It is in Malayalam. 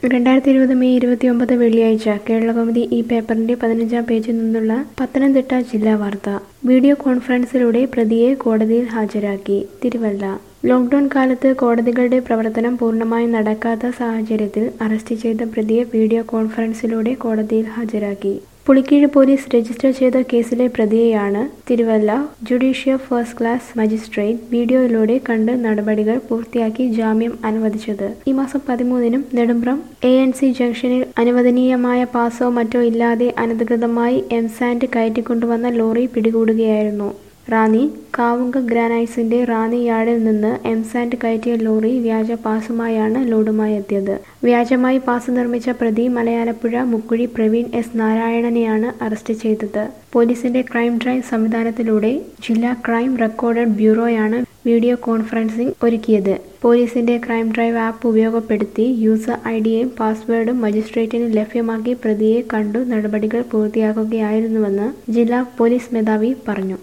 രണ്ടായിരത്തി ഇരുപത് മെയ് ഇരുപത്തിയൊമ്പത് വെള്ളിയാഴ്ച കേരളകൗമുദി ഈ പേപ്പറിന്റെ പതിനഞ്ചാം പേജിൽ നിന്നുള്ള പത്തനംതിട്ട ജില്ലാ വാർത്ത വീഡിയോ കോൺഫറൻസിലൂടെ പ്രതിയെ കോടതിയിൽ ഹാജരാക്കി തിരുവല്ല ലോക്ഡൌൺ കാലത്ത് കോടതികളുടെ പ്രവർത്തനം പൂർണ്ണമായും നടക്കാത്ത സാഹചര്യത്തിൽ അറസ്റ്റ് ചെയ്ത പ്രതിയെ വീഡിയോ കോൺഫറൻസിലൂടെ കോടതിയിൽ ഹാജരാക്കി പുളിക്കീഴ് പോലീസ് രജിസ്റ്റർ ചെയ്ത കേസിലെ പ്രതിയെയാണ് Thiruvalla judicial first class magistrate വീഡിയോയിലൂടെ കണ്ട് നടപടികൾ പൂർത്തിയാക്കി ജാമ്യം അനുവദിച്ചത് ഈ മാസം പതിമൂന്നിനും നെടുമ്പ്രം എ എൻ സി ജംഗ്ഷനിൽ അനുവദനീയമായ പാസോ മറ്റോ ഇല്ലാതെ അനധികൃതമായി എംസാൻഡ് കയറ്റിക്കൊണ്ടുവന്ന ലോറി പിടികൂടുകയായിരുന്നു റാന്നി കാവുങ്ക ഗ്രാനൈറ്റ്സിന്റെ റാന്നി യാർഡിൽ നിന്ന് എംസാൻഡ് കയറ്റിയ ലോറി വ്യാജ പാസുമായാണ് ലോഡുമായി എത്തിയത് വ്യാജമായി പാസ് നിർമ്മിച്ച പ്രതി മലയാലപ്പുഴ മുക്കുഴി പ്രവീൺ എസ് നാരായണനെയാണ് അറസ്റ്റ് ചെയ്തത് പോലീസിന്റെ ക്രൈം ഡ്രൈവ് സംവിധാനത്തിലൂടെ ജില്ലാ ക്രൈം റെക്കോർഡഡ് ബ്യൂറോയാണ് വീഡിയോ കോൺഫറൻസിംഗ് ഒരുക്കിയത് പോലീസിന്റെ ക്രൈം ഡ്രൈവ് ആപ്പ് ഉപയോഗപ്പെടുത്തി യൂസർ ഐ ഡിയും പാസ്വേഡും മജിസ്ട്രേറ്റിന് ലഭ്യമാക്കി പ്രതിയെ കണ്ടു നടപടികൾ പൂർത്തിയാക്കുകയായിരുന്നുവെന്ന് ജില്ലാ പോലീസ് മേധാവി പറഞ്ഞു